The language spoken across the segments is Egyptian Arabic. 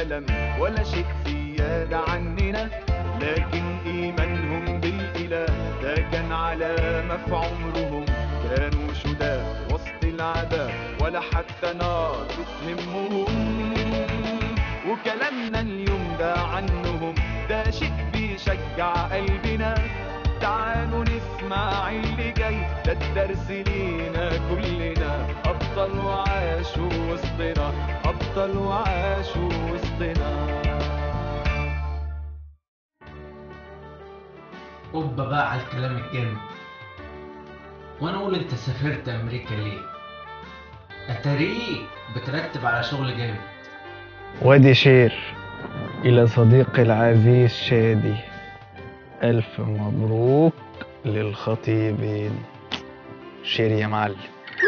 ألم ولا شيء زيادة عننا لكن إيمانهم بالإله ده كان علامة في عمرهم كانوا شداد وسط العذاب ولا حتى نار بتهمهم وكلامنا اليوم ده عنهم ده شيء بيشجع قلبنا تعالوا نسمع اللي جاي ده الدرس لينا كلنا أبطال وعاشوا وسطنا أبطال وعاشوا وسطنا اوبا بقى على الكلام الجامد وانا اقول انت سافرت امريكا ليه اتاريك بترتب على شغل جامد وادي شير إلى صديقي العزيز شادي ألف مبروك للخطيبين شير يا معلم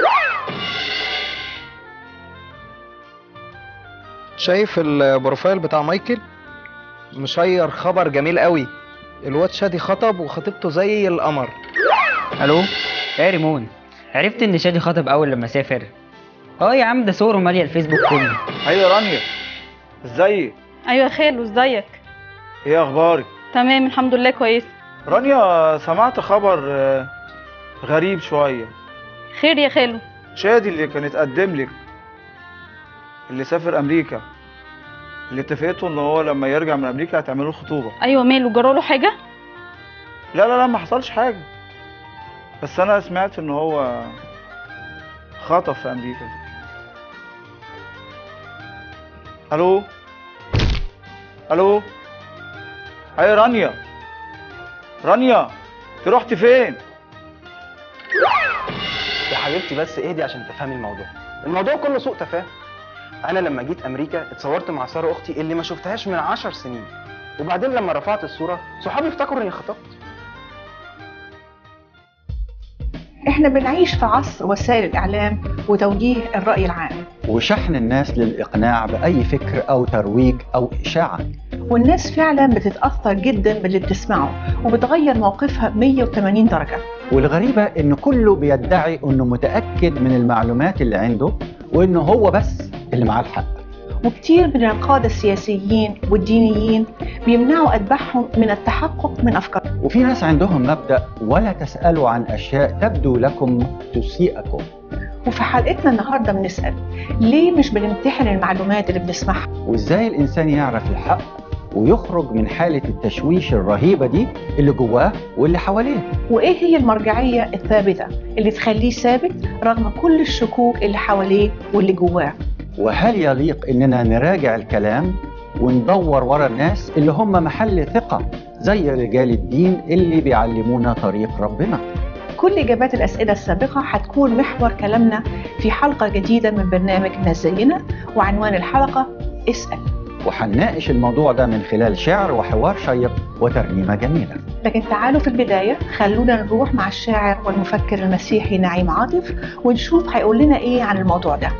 شايف البروفايل بتاع مايكل مشير خبر جميل قوي الواد شادي خطب وخطيبته زي القمر الو يا ريمون عرفت ان شادي خطب اول لما سافر اه يا عم ده صوره ماليه الفيسبوك كله ايوه رانيا ازيك ايوه يا خالو ازيك ايه اخبارك تمام الحمد لله كويس رانيا سمعت خبر آه، غريب شويه خير يا خالو شادي اللي كان اتقدم لك اللي سافر امريكا اللي اتفقتوا ان هو لما يرجع من امريكا هتعملوا الخطوبه ايوه ماله جراله حاجه لا لا لا ما حصلش حاجه بس انا سمعت ان هو خطب في امريكا الو الو اي رانيا رانيا انت رحت فين يا حبيبتي بس اهدي عشان تفهمي الموضوع الموضوع كله سوء تفاهم انا لما جيت امريكا اتصورت مع ساره اختي اللي ما شفتهاش من عشر سنين وبعدين لما رفعت الصوره صحابي افتكروا اني خطبت احنا بنعيش في عصر وسائل الاعلام وتوجيه الراي العام وشحن الناس للإقناع بأي فكر أو ترويج أو إشاعة والناس فعلا بتتاثر جدا باللي بتسمعه وبتغير موقفها 180 درجه والغريبة إن كله بيدعي إنه متأكد من المعلومات اللي عنده وإنه هو بس اللي معاه الحق وكتير من القاده السياسيين والدينيين بيمنعوا اتباعهم من التحقق من افكارهم وفي ناس عندهم مبدأ ولا تسألوا عن أشياء تبدو لكم تسيئكم وفي حلقتنا النهارده بنسال ليه مش بنمتحن المعلومات اللي بنسمعها وإزاي الإنسان يعرف الحق ويخرج من حالة التشويش الرهيبة دي اللي جواه واللي حواليه وايه هي المرجعيه الثابته اللي تخليه ثابت رغم كل الشكوك اللي حواليه واللي جواه وهل يليق إننا نراجع الكلام وندور ورا الناس اللي هم محل ثقة زي رجال الدين اللي بيعلمونا طريق ربنا كل اجابات الاسئله السابقه هتكون محور كلامنا في حلقه جديده من برنامج ناس زينا وعنوان الحلقه اسال وهنناقش الموضوع ده من خلال شعر وحوار شيق وترنيمة جميلة لكن تعالوا في البدايه خلونا نروح مع الشاعر والمفكر المسيحي نعيم عاطف ونشوف هيقول لنا ايه عن الموضوع ده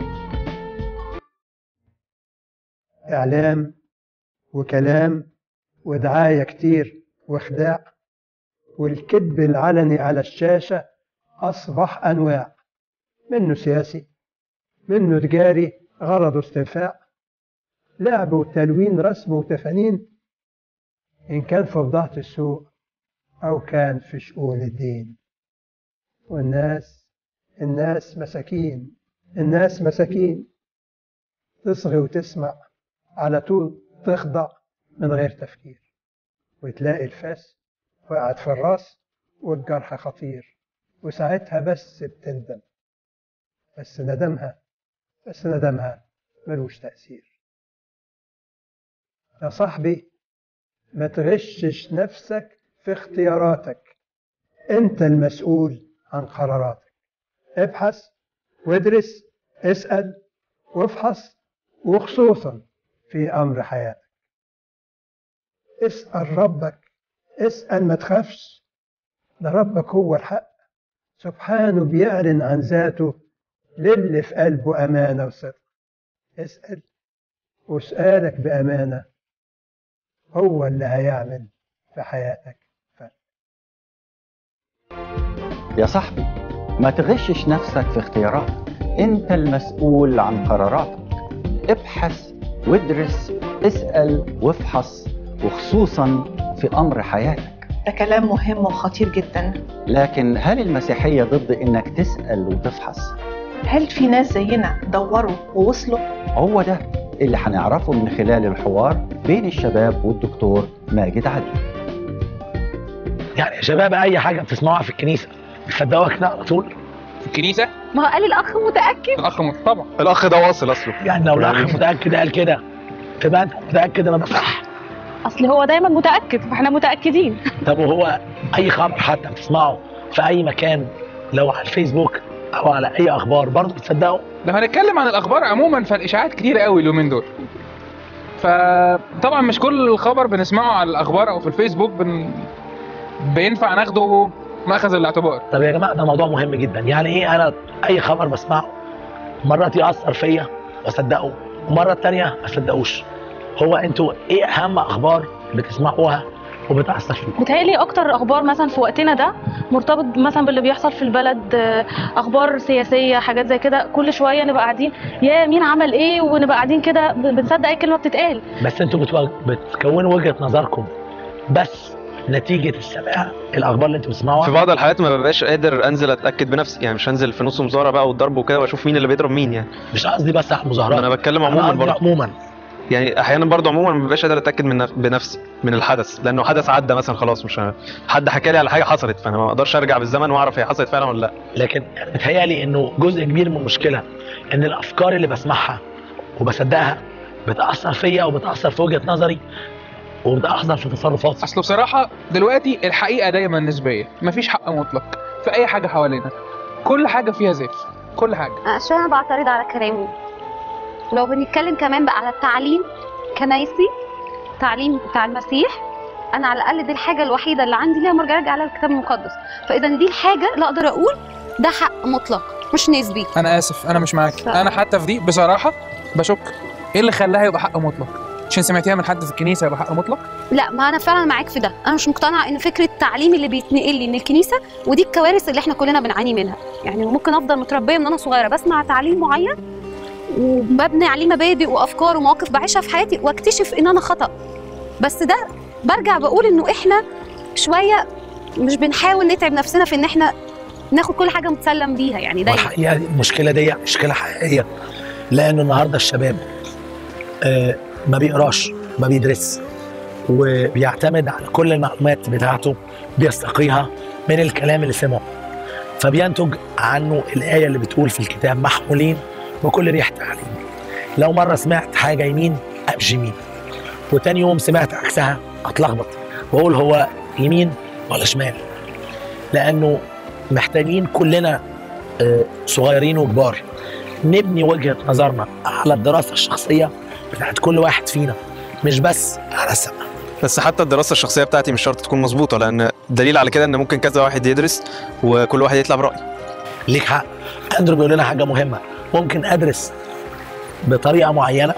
إعلام وكلام ودعاية كتير وخداع والكذب العلني على الشاشة أصبح أنواع منه سياسي منه تجاري غرضه استنفاع لعب وتلوين رسم وتفانين إن كان في بضاعة السوق أو كان في شؤون الدين والناس الناس مساكين الناس مساكين تصغي وتسمع على طول تخضع من غير تفكير وتلاقي الفاس وقعت في الراس والجرح خطير وساعتها بس بتندم بس ندمها بس ندمها ملوش تأثير يا صاحبي ما تغشش نفسك في اختياراتك انت المسؤول عن قراراتك ابحث وادرس اسأل وافحص وخصوصا في أمر حياتك اسأل ربك اسأل ما تخافش ده ربك هو الحق سبحانه بيعلن عن ذاته للي في قلبه أمانة وصدق اسأل وسؤالك بأمانة هو اللي هيعمل في حياتك يا صاحبي ما تغشش نفسك في اختياراتك انت المسؤول عن قراراتك ابحث وادرس اسأل وافحص وخصوصا في أمر حياتك ده كلام مهم وخطير جدا لكن هل المسيحية ضد إنك تسأل وتفحص؟ هل في ناس زينا دوروا ووصلوا هو ده اللي هنعرفه من خلال الحوار بين الشباب والدكتور ماجد علي يعني يا شباب اي حاجه بتسمعوها في الكنيسه بتصدقوها كده على طول في الكنيسه ما هو قال الاخ متاكد الاخ مت- طبعا الاخ ده واصل اصله يعني لو الاخ متاكد قال كده تبقى انت متاكد ان ده صح اصل هو دايما متاكد فاحنا متاكدين طب وهو اي خبر حتى بتسمعه في اي مكان لو على الفيسبوك او على اي اخبار برضه بتصدقوا لو هنتكلم عن الاخبار عموما فالاشاعات كتير قوي اليومين دول فطبعا مش كل الخبر بنسمعه على الاخبار او في الفيسبوك بن... بينفع ناخده مأخذ الاعتبار طب يا جماعه ده موضوع مهم جدا يعني ايه انا اي خبر بسمعه مرات ياثر فيا واصدقه ومره تانية ما اصدقوش هو انتوا ايه اهم اخبار بتسمعوها وبتاثر فيكم بتهيألي اكتر اخبار مثلا في وقتنا ده مرتبط مثلا باللي بيحصل في البلد آه، اخبار سياسيه حاجات زي كده كل شويه نبقى قاعدين يا مين عمل ايه ونبقى قاعدين كده ب- بنصدق اي كلمه بتتقال بس انتوا بتو... بتكونوا وجهه نظركم بس نتيجه السماع الاخبار اللي انتوا بتسمعوها في بعض الحالات ما ببقاش قادر انزل اتاكد بنفسي يعني مش هنزل في نص مظاهره بقى والضرب وكده واشوف مين اللي بيضرب مين يعني مش قصدي بس على المظاهرات انا بتكلم أنا عموما قصدي برضه عموما يعني احيانا برضه عموما ما ببقاش قادر اتاكد من نف... بنفسي من الحدث لانه حدث عدى مثلا خلاص مش ه- حد حكى لي على حاجه حصلت فانا ما اقدرش ارجع بالزمن واعرف هي حصلت فعلا ولا لا لكن بتهيألي انه جزء كبير من المشكله ان الافكار اللي بسمعها وبصدقها بتاثر فيا وبتاثر في وجهه نظري وبتاثر في تصرفاتي اصل بصراحه دلوقتي الحقيقه دايما نسبيه مفيش حق مطلق في اي حاجه حوالينا كل حاجه فيها زيف كل حاجه عشان انا بعترض على كلامه لو بنتكلم كمان بقى على التعليم كنايسي تعليم بتاع المسيح انا على الاقل دي الحاجه الوحيده اللي عندي ليها مرجع ارجع على الكتاب المقدس فاذا دي الحاجه اللي اقدر اقول ده حق مطلق مش نسبي انا اسف انا مش معاك ف- انا حتى في دي بصراحه بشك ايه اللي خلاها يبقى حق مطلق عشان سمعتيها من حد في الكنيسه يبقى حق مطلق لا ما انا فعلا معاك في ده انا مش مقتنعه ان فكره التعليم اللي بيتنقل لي من الكنيسه ودي الكوارث اللي احنا كلنا بنعاني منها يعني ممكن افضل متربيه من انا صغيره بسمع تعليم معين وببني عليه مبادئ وافكار ومواقف بعيشها في حياتي واكتشف ان انا خطا بس ده برجع بقول انه احنا شويه مش بنحاول نتعب نفسنا في ان احنا ناخد كل حاجه متسلم بيها يعني دايما والحقيقه دي المشكله دي مشكله حقيقيه لان النهارده الشباب آه، ما بيقراش ما بيدرس وبيعتمد على كل المعلومات بتاعته بيستقيها من الكلام اللي سمعه فبينتج عنه الآية اللي بتقول في الكتاب محمولين بكل ريح تعليم لو مرة سمعت حاجة يمين أمشي يمين وتاني يوم سمعت عكسها أتلخبط وأقول هو يمين ولا شمال لأنه محتاجين كلنا آه، صغيرين وكبار نبني وجهة نظرنا على الدراسة الشخصية بتاعت كل واحد فينا مش بس على السمع بس حتى الدراسه الشخصيه بتاعتي مش شرط تكون مظبوطه لان دليل على كده ان ممكن كذا واحد يدرس وكل واحد يطلع براي ليك حق اندرو بيقول لنا حاجه مهمه ممكن ادرس بطريقه معينه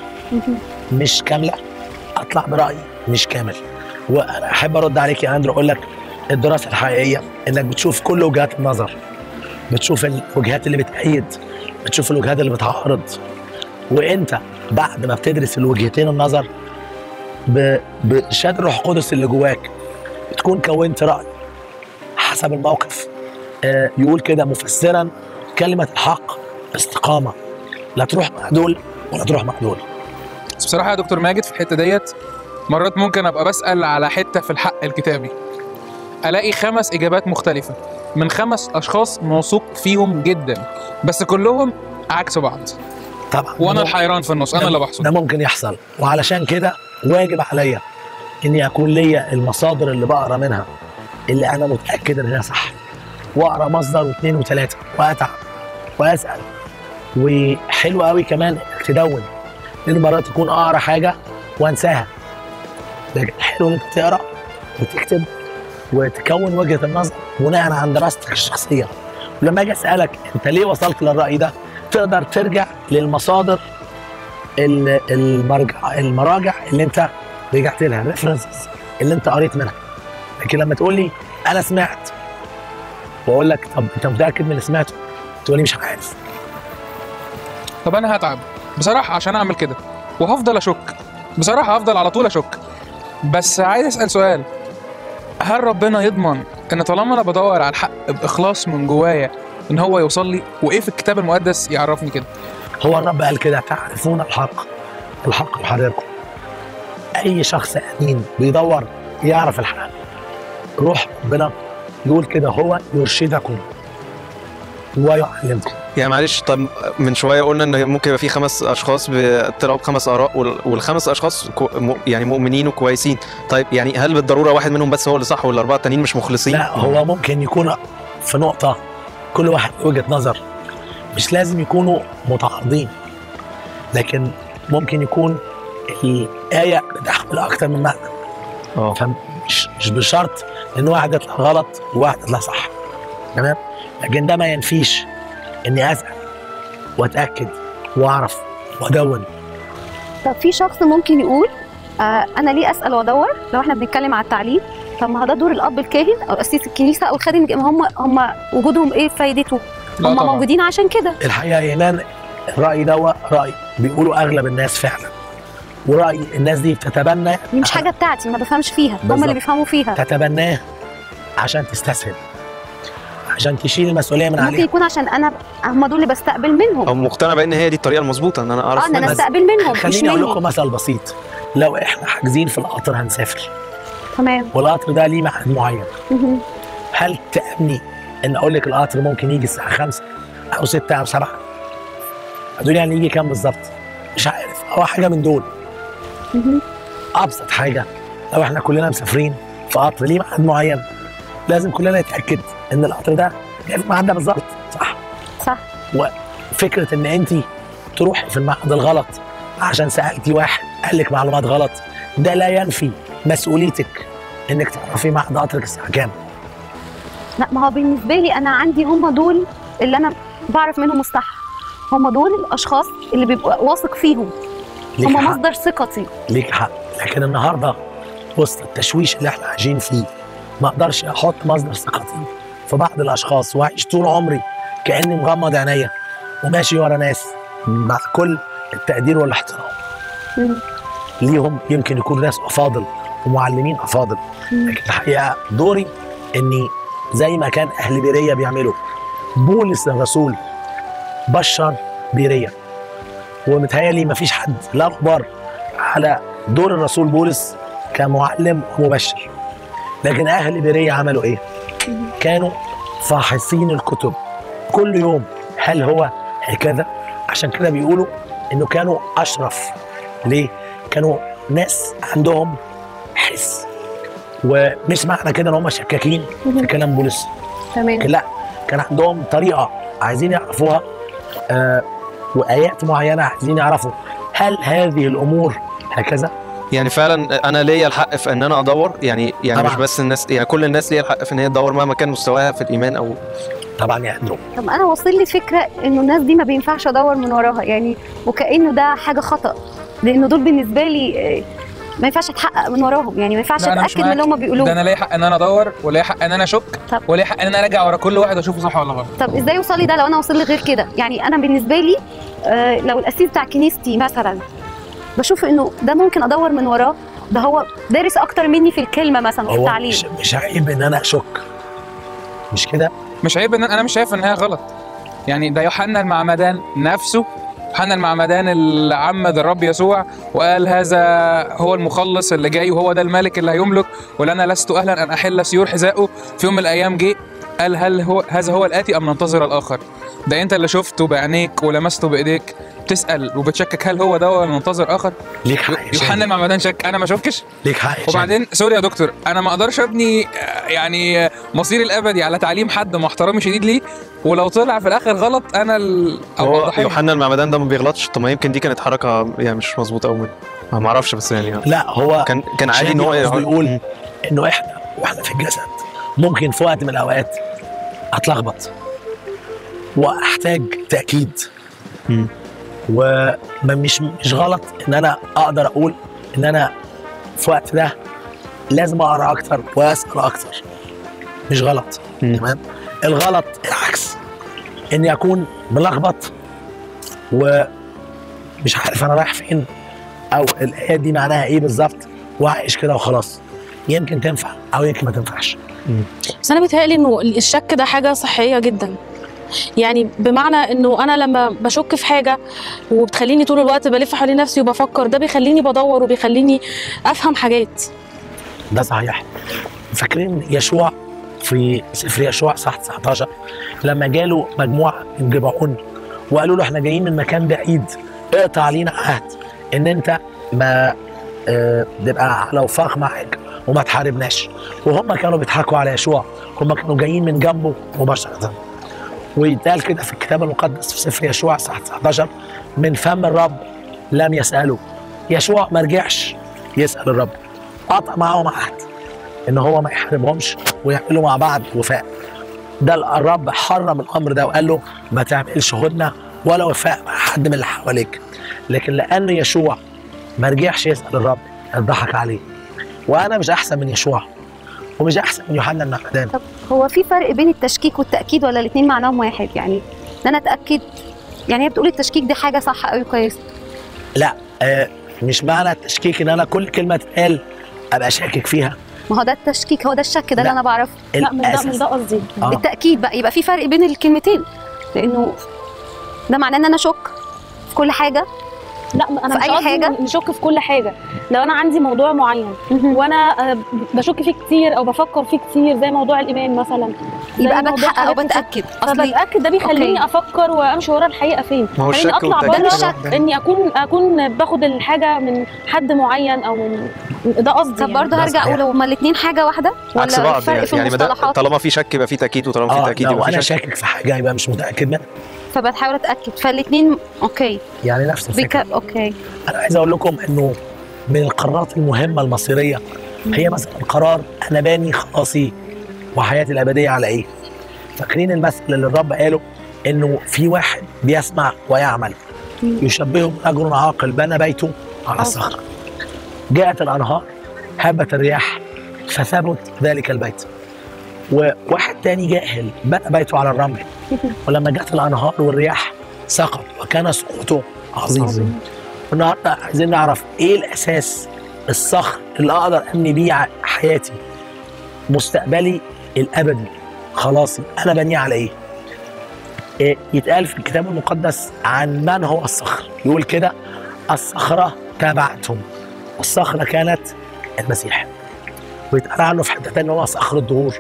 مش كامله اطلع برايي مش كامل وانا احب ارد عليك يا اندرو اقول لك الدراسه الحقيقيه انك بتشوف كل وجهات النظر بتشوف الوجهات اللي بتأيد بتشوف الوجهات اللي بتعارض وانت بعد ما بتدرس الوجهتين النظر ب- بشهاده الروح القدس اللي جواك بتكون كونت راي حسب الموقف آه، يقول كده مفسرا كلمه الحق استقامه لا تروح مع دول ولا تروح مع دول بس بصراحه يا دكتور ماجد في الحته ديت مرات ممكن ابقى بسال على حته في الحق الكتابي الاقي خمس اجابات مختلفه من خمس اشخاص موثوق فيهم جدا بس كلهم عكس بعض طبعا وانا الحيران في النص انا اللي بحصل ده ممكن يحصل وعلشان كده واجب عليا اني اكون ليا المصادر اللي بقرا منها اللي انا متاكد انها صح واقرا مصدر واثنين وثلاثه واتعب واسال وحلو قوي كمان انك تدون لان مرات تكون اقرا حاجه وانساها لكن حلو انك تقرا وتكتب وتكون وجهه النظر بناء عن دراستك الشخصيه ولما اجي اسالك انت ليه وصلت للراي ده تقدر ترجع للمصادر ال- المرجع المراجع اللي انت رجعت لها الريفرنسز اللي انت قريت منها لكن لما تقول لي انا سمعت واقول لك طب انت متاكد من اللي سمعته تقول لي مش عارف طب انا هتعب بصراحه عشان اعمل كده وهفضل اشك بصراحه هفضل على طول اشك بس عايز اسال سؤال هل ربنا يضمن ان طالما انا بدور على الحق باخلاص من جوايا ان هو يوصل لي وايه في الكتاب المقدس يعرفني كده هو الرب قال كده تعرفون الحق الحق يحرركم اي شخص امين بيدور يعرف الحق روح ربنا يقول كده هو يرشدكم ويعلمكم يعني معلش طب من شويه قلنا ان ممكن يبقى في خمس اشخاص طلعوا بخمس اراء وال- والخمس اشخاص كو م- يعني مؤمنين وكويسين طيب يعني هل بالضروره واحد منهم بس هو اللي صح والاربعه التانيين مش مخلصين لا هو ممكن يكون في نقطة كل واحد له وجهة نظر مش لازم يكونوا متعارضين لكن ممكن يكون الآية بتحمل أكتر من معنى اه فمش مش بشرط إن واحد يطلع غلط وواحد يطلع صح تمام لكن ده ما ينفيش إني أسأل وأتأكد وأعرف وأدون طب في شخص ممكن يقول آه انا ليه اسال وادور لو احنا بنتكلم على التعليم طب ما هو ده دور الاب الكاهن او اسيس الكنيسه او الخادم الج- هم هم وجودهم ايه فايدته لا هم طبعاً. موجودين عشان كده الحقيقه يا ايمان الراي ده راي بيقولوا اغلب الناس فعلا وراي الناس دي بتتبنى دي مش حاجه بتاعتي ما بفهمش فيها هم بالظبط. اللي بيفهموا فيها تتبناه عشان تستسهل عشان تشيل المسؤوليه من ممكن عليها يكون عشان انا هم دول اللي بستقبل منهم او مقتنع بان هي دي الطريقه المظبوطه ان انا اعرف اه ان انا منها. استقبل منهم مش خليني اقول مني لكم مثل بسيط لو احنا حاجزين في القطر هنسافر تمام والقطر ده ليه ميعاد معين مهم. هل تامني ان اقول لك القطر ممكن يجي الساعه 5 او 6 او 7 هتقولي يعني يجي كام بالظبط مش عارف او حاجه من دول مهم. ابسط حاجه لو احنا كلنا مسافرين في قطر ليه ميعاد معين لازم كلنا نتاكد ان القطر ده جاي في الميعاد ده بالظبط صح صح وفكره ان انت تروحي في الميعاد الغلط عشان سالتي واحد قال لك معلومات غلط ده لا ينفي مسؤوليتك انك تعرفي ميعاد قطرك الساعه كام لا ما هو بالنسبه لي انا عندي هم دول اللي انا بعرف منهم الصح هم دول الاشخاص اللي بيبقى واثق فيهم ليك هم حق. مصدر ثقتي ليك حق لكن النهارده وسط التشويش اللي احنا عايشين فيه ما اقدرش احط مصدر ثقتي في بعض الاشخاص واعيش طول عمري كاني مغمض عينيا وماشي ورا ناس مع كل التقدير والاحترام ليهم يمكن يكونوا ناس افاضل ومعلمين افاضل لكن الحقيقه دوري اني زي ما كان اهل بيريه بيعملوا بولس الرسول بشر بيريه ومتهيألي مفيش حد لا غبار على دور الرسول بولس كمعلم ومبشر لكن اهل بيريه عملوا ايه؟ كانوا فاحصين الكتب كل يوم هل هو هكذا؟ عشان كده بيقولوا انه كانوا اشرف ليه؟ كانوا ناس عندهم حس ومش معنى كده ان هم شكاكين في كلام بولس تمام لكن لا كان عندهم طريقه عايزين يعرفوها آه وايات معينه عايزين يعرفوا هل هذه الامور هكذا؟ يعني فعلا انا ليا الحق في ان انا ادور يعني يعني طبعاً. مش بس الناس يعني كل الناس ليا الحق في ان هي تدور مهما كان مستواها في الايمان او طبعا يا اندرو طب انا واصل لي فكره انه الناس دي ما بينفعش ادور من وراها يعني وكانه ده حاجه خطا لانه دول بالنسبه لي آه، ما ينفعش اتحقق من وراهم يعني ما ينفعش لا، أنا مش اتاكد من اللي هم معاك. بيقولوه ده انا ليا حق ان انا ادور وليا حق ان انا اشك وليا حق ان انا اراجع ورا كل واحد واشوفه صح ولا غلط طب ازاي يوصل لي ده لو انا وصل لي غير كده يعني انا بالنسبه لي آه، لو الاسيس بتاع كنيستي مثلا بشوف انه ده ممكن ادور من وراه ده هو دارس اكتر مني في الكلمه مثلا في هو التعليم مش, مش عيب ان انا اشك مش كده؟ مش عيب ان انا مش شايف ان هي غلط يعني ده يوحنا المعمدان نفسه يوحنا المعمدان اللي عمد الرب يسوع وقال هذا هو المخلص اللي جاي وهو ده الملك اللي هيملك ولنا لست اهلا ان احل سيور حذائه في يوم من الايام جه قال هل هو هذا هو الاتي ام ننتظر الاخر ده انت اللي شفته بعينيك ولمسته بايديك بتسال وبتشكك هل هو ده ولا ننتظر اخر ليك حق يا يوحنا شادي. المعمدان شك انا ما شفتش ليك حق يا وبعدين سوري يا دكتور انا ما اقدرش ابني آه، يعني آه، مصيري الابدي على تعليم حد مع احترامي شديد ليه ولو طلع في الاخر غلط انا ال... او هو الضحية. يوحنا المعمدان ده ما بيغلطش طب ما يمكن دي كانت حركه يعني مش مظبوطه قوي ما اعرفش بس يعني لا هو كان كان عادي ان هو قصده يقول انه احنا واحنا في الجسد ممكن في وقت من الاوقات اتلخبط واحتاج تاكيد ومش مش غلط ان انا اقدر اقول ان انا في وقت ده لازم اقرا اكتر واسال اكتر مش غلط تمام الغلط العكس اني اكون ملخبط ومش عارف انا رايح فين او الايه دي معناها ايه بالظبط وعايش كده وخلاص يمكن تنفع او يمكن ما تنفعش بس انا بيتهيألي انه الشك ده حاجه صحيه جدا يعني بمعنى انه انا لما بشك في حاجه وبتخليني طول الوقت بلف حوالين نفسي وبفكر ده بيخليني بدور وبيخليني افهم حاجات ده صحيح فاكرين يشوع في سفر يشوع صح 19 لما جاله مجموعه من جبعون وقالوا له احنا جايين من مكان بعيد اقطع علينا عهد ان انت ما آه، تبقى على وفاق معاك وما تحاربناش وهم كانوا بيضحكوا على يشوع هم كانوا جايين من جنبه مباشره ويتقال كده في الكتاب المقدس في سفر يشوع صح 19 من فم الرب لم يسأله يشوع ما رجعش يسأل الرب قطع معاهم عهد ان هو ما يحاربهمش ويعملوا مع بعض وفاء ده الرب حرم الامر ده وقال له ما تعملش هدنه ولا وفاء مع حد من اللي حواليك لكن لان يشوع ما رجعش يسال الرب اتضحك عليه وانا مش احسن من يشوع ومش احسن من يوحنا المعمدان طب هو في فرق بين التشكيك والتاكيد ولا الاثنين معناهم واحد يعني ان انا اتاكد يعني هي بتقول التشكيك دي حاجه صح قوي كويس لا آه مش معنى التشكيك ان انا كل كلمه تتقال ابقى شاكك فيها ما هو ده التشكيك هو ده الشك ده اللي انا بعرفه لا، مش ده- مش ده قصدي آه. التاكيد بقى يبقى في فرق بين الكلمتين لانه ده معناه ان انا اشك في كل حاجه لا انا في مش اي قصدي حاجه نشك في كل حاجه لو انا عندي موضوع معين وانا آه، بشك فيه كتير او بفكر فيه كتير زي موضوع الايمان مثلا زي يبقى موضوع بتحقق او حاجات بتاكد فبتاكد ده بيخليني أوكي. افكر وامشي ورا الحقيقه فين ما هو خليني الشك اطلع والتأكيد بره لوحدها. اني اكون اكون باخد الحاجه من حد معين او من ده قصدي طب برضه هرجع اقول هما الاثنين حاجه واحده عكس ولا بعض الفرق في يعني ما ده المصطلحات طالما في شك يبقى في تاكيد وطالما في اه تاكيد لو يبقى في انا شك شاكك في حاجه يبقى مش متاكد منها فبتحاول اتاكد فالاثنين اوكي يعني نفس الفكره بيك... اوكي انا عايز اقول لكم انه من القرارات المهمه المصيريه هي مثلا قرار انا باني خلاصي وحياتي الابديه على ايه فاكرين المثل اللي الرب قاله انه في واحد بيسمع ويعمل يشبهه رجل عاقل بنى بيته على الصخر جاءت الانهار هبت الرياح فثبت ذلك البيت وواحد تاني جاهل بنى بيته على الرمل ولما جت الانهار والرياح سقط وكان سقوطه عظيم النهارده عايزين نعرف ايه الاساس الصخر اللي اقدر ابني بيه ع- حياتي مستقبلي الابدي خلاصي انا بنيه على ايه؟ إيه يتقال في الكتاب المقدس عن من هو الصخر يقول كده الصخره تبعتهم والصخره كانت المسيح ويتقال عنه في حته تانية هو صخر الدهور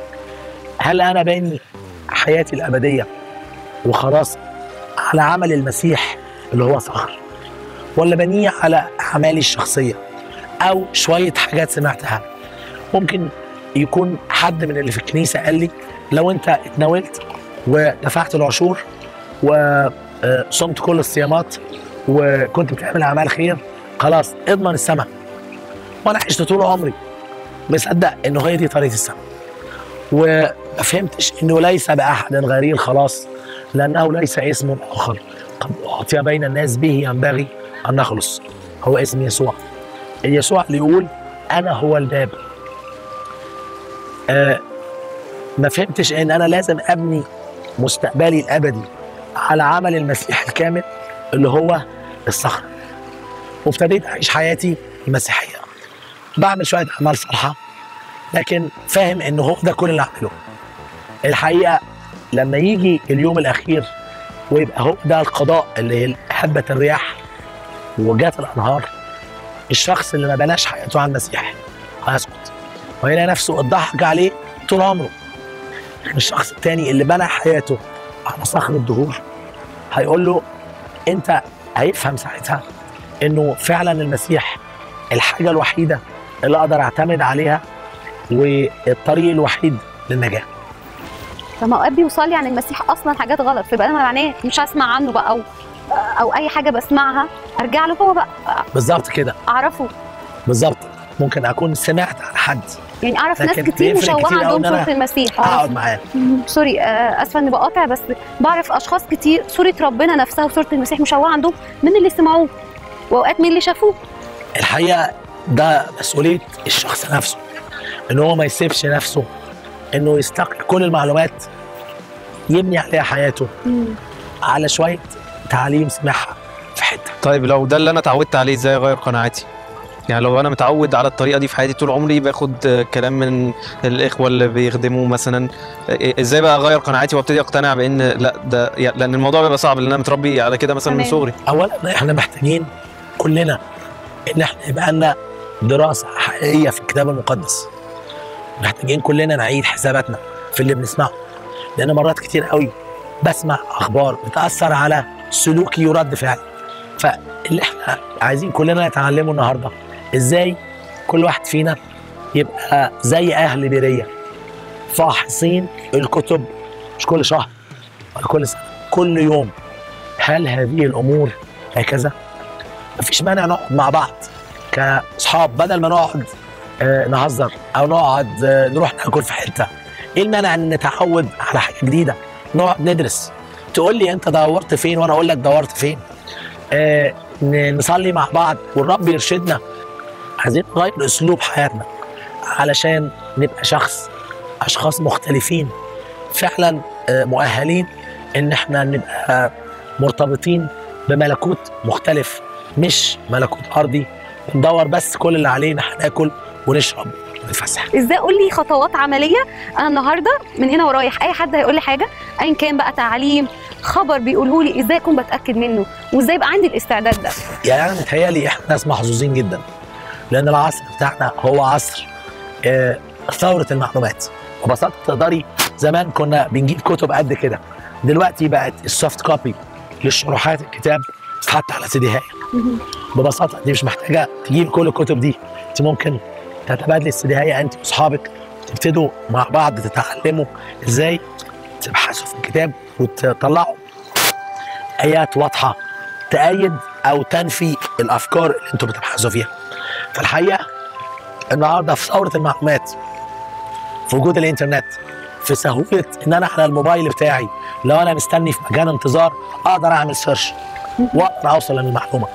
هل انا باني حياتي الابديه وخلاص على عمل المسيح اللي هو صخر ولا بنيه على اعمالي الشخصيه او شويه حاجات سمعتها ممكن يكون حد من اللي في الكنيسه قال لي لو انت اتناولت ودفعت العشور وصمت كل الصيامات وكنت بتعمل اعمال خير خلاص اضمن السماء وانا عشت طول عمري مصدق انه هي دي طريقه السماء وما فهمتش انه ليس باحد غيري الخلاص لانه ليس اسم اخر قد اعطي بين الناس به ينبغي ان نخلص هو اسم يسوع يسوع اللي يقول انا هو الباب آه ما فهمتش ان انا لازم ابني مستقبلي الابدي على عمل المسيح الكامل اللي هو الصخر وابتديت اعيش حياتي المسيحيه بعمل شويه اعمال صالحه لكن فاهم ان هو ده كل اللي اعمله الحقيقه لما يجي اليوم الاخير ويبقى هو ده القضاء اللي هبت الرياح وجات الانهار الشخص اللي ما بناش حياته على المسيح هيسقط ويلاقي نفسه اتضحك عليه طول عمره لكن الشخص التاني اللي بنى حياته على صخر الدهور هيقول له انت هيفهم ساعتها انه فعلا المسيح الحاجه الوحيده اللي اقدر اعتمد عليها والطريق الوحيد للنجاه طب ما اوقات بيوصل لي عن المسيح اصلا حاجات غلط فيبقى انا معناه مش هسمع عنه بقى او او اي حاجه بسمعها ارجع له هو بقى بالظبط كده اعرفه بالظبط ممكن اكون سمعت عن حد يعني اعرف ناس لكن كتير بيفرق مشوهه كتير أوي عندهم إن أنا صوره المسيح اقعد معاه مم، سوري آه، اسفه اني بقاطع بس بعرف اشخاص كتير صوره ربنا نفسها وصوره المسيح مشوهه عندهم من اللي سمعوه واوقات من اللي شافوه الحقيقه ده مسؤوليه الشخص نفسه ان هو ما يسيبش نفسه انه يستقي كل المعلومات يبني عليها حياته على شويه تعاليم سمعها في حته طيب لو ده اللي انا اتعودت عليه ازاي اغير قناعاتي يعني لو انا متعود على الطريقه دي في حياتي طول عمري باخد آه، كلام من الاخوه اللي بيخدموا مثلا آه، ازاي بقى اغير قناعاتي وابتدي اقتنع بان لا ده يعني لان الموضوع بيبقى صعب لان انا متربي على كده مثلا من تمام. صغري اولا احنا محتاجين كلنا ان احنا يبقى لنا دراسه حقيقيه في الكتاب المقدس محتاجين كلنا نعيد حساباتنا في اللي بنسمعه لان مرات كتير قوي بسمع اخبار بتاثر على سلوكي ورد فعلي فاللي احنا عايزين كلنا نتعلمه النهارده ازاي كل واحد فينا يبقى زي اهل بيريه فاحصين الكتب مش كل شهر ولا كل سنه كل يوم هل هذه الامور هكذا؟ مفيش مانع نقعد مع بعض كاصحاب بدل ما نقعد آه، نهزر او نقعد آه، نروح ناكل في حته ايه المانع ان نتعود على حاجه جديده نقعد ندرس تقول لي انت دورت فين وانا اقول لك دورت فين آه ن- نصلي مع بعض والرب يرشدنا عايزين نغير اسلوب حياتنا علشان نبقى شخص اشخاص مختلفين فعلا آه، مؤهلين ان احنا نبقى مرتبطين بملكوت مختلف مش ملكوت ارضي ندور بس كل اللي علينا هناكل ونشرب ونتفسح ازاي قول لي خطوات عمليه انا النهارده من هنا ورايح اي حد هيقول لي حاجه ايا كان بقى تعليم خبر بيقوله لي ازاي اكون بتاكد منه وازاي يبقى عندي الاستعداد ده يعني انا متهيألي احنا ناس محظوظين جدا لان العصر بتاعنا هو عصر آه، ثوره المعلومات ببساطه تقدري زمان كنا بنجيب كتب قد كده دلوقتي بقت السوفت كوبي للشروحات الكتاب تتحط على سي دي ببساطه انت مش محتاجه تجيب كل الكتب دي انت ممكن تتبادلي السي انت واصحابك تبتدوا مع بعض تتعلموا ازاي تبحثوا في الكتاب وتطلعوا ايات واضحه تأيد او تنفي الافكار اللي انتم بتبحثوا فيها فالحقيقه النهارده في ثوره المعلومات في وجود الانترنت في سهوله ان انا على الموبايل بتاعي لو انا مستني في مكان انتظار اقدر اعمل سيرش واقدر اوصل للمعلومه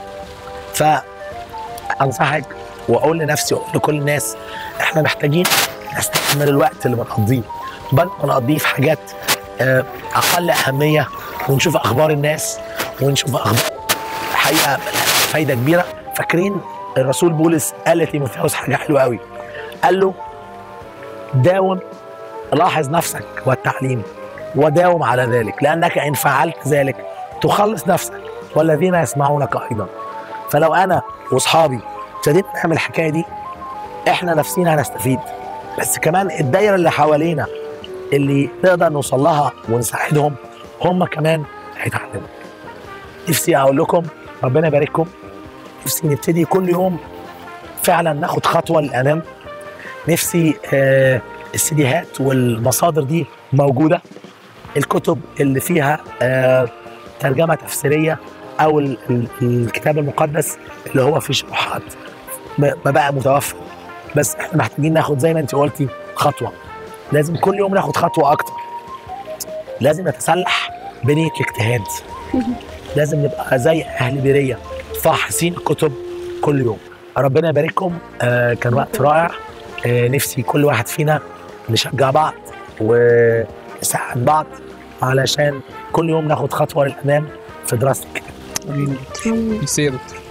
فانصحك واقول لنفسي واقول لكل الناس احنا محتاجين نستثمر الوقت اللي بنقضيه بدل ما نقضيه في حاجات آه، اقل اهميه ونشوف اخبار الناس ونشوف اخبار الحقيقه ملهاش فايده كبيره فاكرين الرسول بولس قال لتيموثاوس حاجه حلوه قوي قال له داوم لاحظ نفسك والتعليم وداوم على ذلك لانك ان فعلت ذلك تخلص نفسك والذين يسمعونك ايضا فلو انا واصحابي ابتدينا نعمل الحكايه دي احنا نفسينا هنستفيد بس كمان الدايره اللي حوالينا اللي نقدر نوصل لها ونساعدهم هم كمان هيتعلموا نفسي اقول لكم ربنا يبارككم نفسي نبتدي كل يوم فعلا ناخد خطوه للامام نفسي آه السيديهات والمصادر دي موجوده الكتب اللي فيها آه ترجمه تفسيريه او ال- ال- الكتاب المقدس اللي هو فيه شروحات ما ما بقى متوفر بس احنا محتاجين ناخد زي ما انت قلتي خطوه لازم كل يوم ناخد خطوه اكتر لازم نتسلح بنيه الاجتهاد لازم نبقى زي اهل بيريه فاحصين الكتب كل يوم ربنا يبارككم آه كان وقت رائع آه نفسي كل واحد فينا نشجع بعض ونساعد بعض علشان كل يوم ناخد خطوه للامام في دراسه الكتاب ميرسي يا دكتور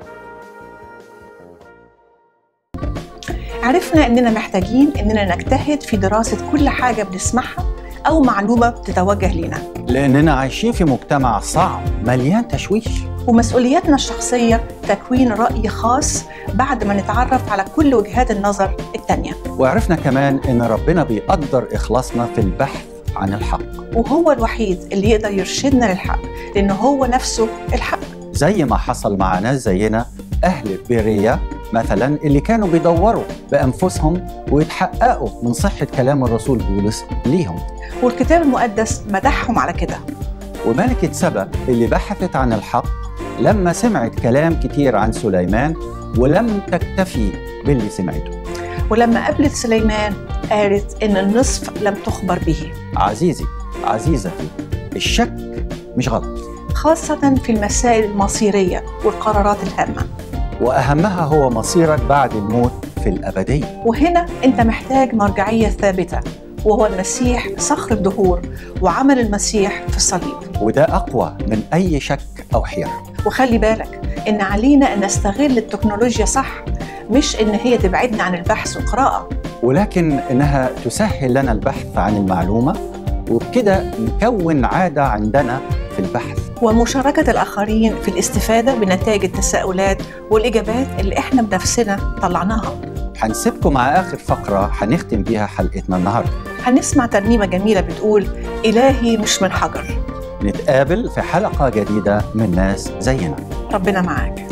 عرفنا اننا محتاجين اننا نجتهد في دراسه كل حاجه بنسمعها او معلومه بتتوجه لنا لأننا عايشين في مجتمع صعب مليان تشويش ومسؤولياتنا الشخصيه تكوين راي خاص بعد ما نتعرف على كل وجهات النظر التانيه وعرفنا كمان إن ربنا بيقدر إخلاصنا في البحث عن الحق وهو الوحيد اللي يقدر يرشدنا للحق لانه هو نفسه الحق زي ما حصل مع ناس زينا أهل بيرية مثلا اللي كانوا بيدوروا بأنفسهم ويتحققوا من صحة كلام الرسول بولس ليهم والكتاب المقدس مدحهم على كده وملكة سبا اللي بحثت عن الحق لما سمعت كلام كتير عن سليمان ولم تكتفي باللي سمعته ولما قابلت سليمان قالت ان النصف لم تخبر به عزيزي عزيزتي الشك مش غلط خاصه في المسائل المصيريه والقرارات الهامه وأهمها هو مصيرك بعد الموت في الأبدية وهنا انت محتاج مرجعيه ثابته وهو المسيح صخر الدهور وعمل المسيح في الصليب وده أقوى من أي شك أو حيرة وخلي بالك إن علينا أن نستغل التكنولوجيا صح مش إن هي تبعدنا عن البحث والقراءة ولكن انها تسهل لنا البحث عن المعلومه وبكده نكون عاده عندنا في البحث ومشاركة الآخرين في الاستفادة بنتائج التساؤلات والإجابات اللي إحنا بنفسنا طلعناها هنسيبكم مع اخر فقره هنختم بيها حلقتنا النهارده هنسمع ترنيمة جميلة بتقول إلهي مش من حجر نتقابل في حلقه جديده من ناس زينا ربنا معاك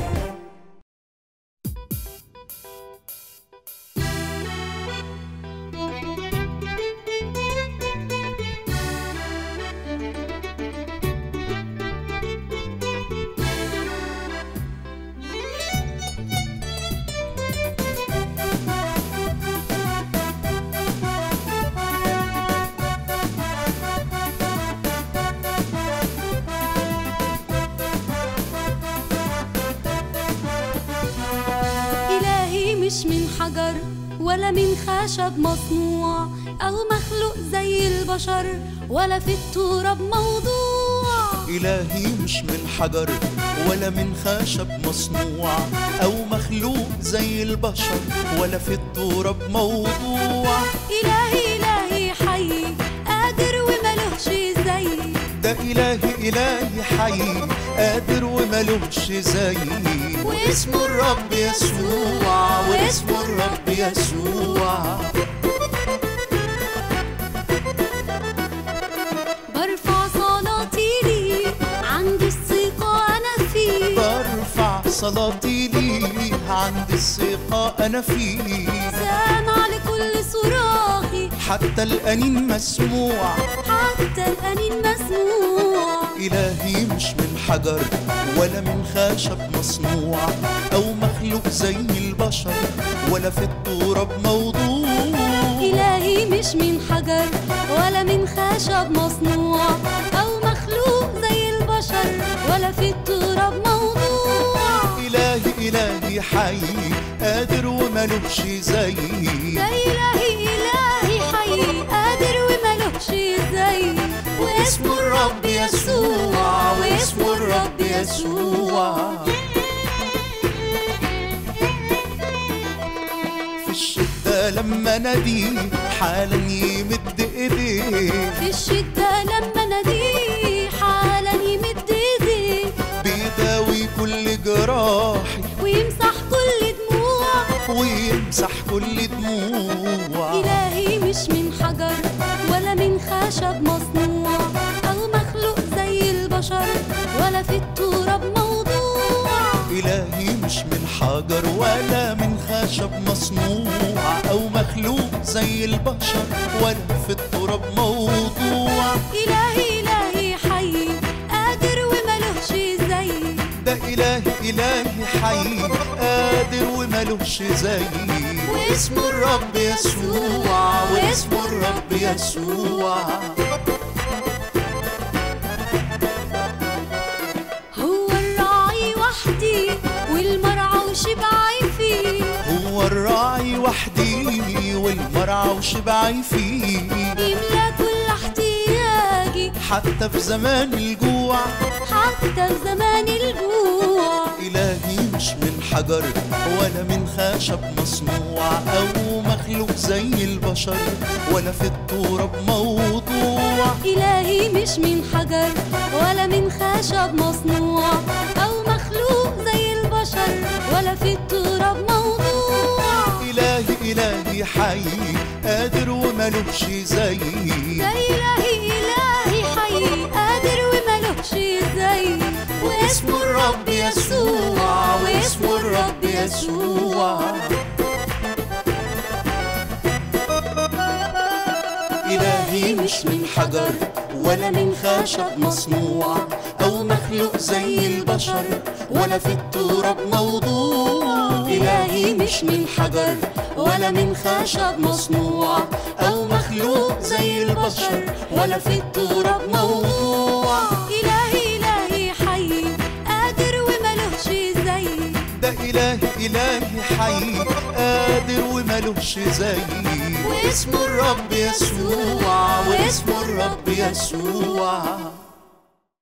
إلهي مش من حجر ولا من خشب مصنوع أو مخلوق زي البشر ولا في التراب موضوع إلهي مش من حجر ولا من خشب مصنوع أو مخلوق زي البشر ولا في التراب موضوع إلهي إلهي حي قادر وملوش زي ده إلهي إلهي حي قادر وملوش زي واسمه الرب يسوع واسمه الرب يسوع برفع صلاتي ليه عندي الثقة أنا فيه برفع صلاتي ليه عند الثقة أنا فيه سامع لكل صراخي حتى الأنين مسموع حتى الأنين مسموع إلهي مش من حجر ولا من خشب مصنوع أو مخلوق زي البشر ولا في التراب موضوع إلهي مش من حجر ولا من خشب مصنوع أو مخلوق زي البشر ولا في التراب موضوع إلهي إلهي حي قادر وملوش زي ده إلهي إلهي حي قادر وملوش زي واسمه الرب يسوع واسمه الرب يسوع في الشدة لما ناديه حالا يمد ايديه في الشدة لما ناديه حالا يمد ايديه بيداوي كل جراحي ويمسح كل دموع ويمسح كل دموع إلهي مش من حجر ولا من خشب مصنوع أو مخلوق زي البشر ولا في التراب موضوع إلهي مش من حجر ولا من خشب مصنوع أو مخلوق زي البشر ولا في التراب موضوع إلهي إلهي حي قادر وملوش زي ده إلهي إلهي حي قادر وملوش زي واسمه الرب يسوع واسمه الرب يسوع هو الراعي وحدي والمرعى وشبعي فيه هو الراعي وحدي والمرعى وشبعي فيه يملى كل احتياجي حتى في زمان الجوع حتى في زمان الجوع إلهي مش من حجر ولا من خشب مصنوع أو مخلوق زي البشر ولا في التراب موضوع إلهي مش من حجر ولا من خشب مصنوع أو مخلوق زي البشر ولا في التراب موضوع إلهي إلهي حي قادر وملوش زي ده إلهي إلهي حي قادر وملوش زي واسمه الرب يسوع واسمه الرب يسوع إلهي مش من حجر ولا من خشب مصنوع أو مخلوق زي البشر ولا في التراب موضوع إلهي مش من حجر ولا من خشب مصنوع أو مخلوق زي البشر ولا في التراب موضوع إلهي إلهي حي قادر وملوش زي ده إلهي إلهي حي قادر وملوش زي واسمه الرب يسوع واسمه الرب يسوع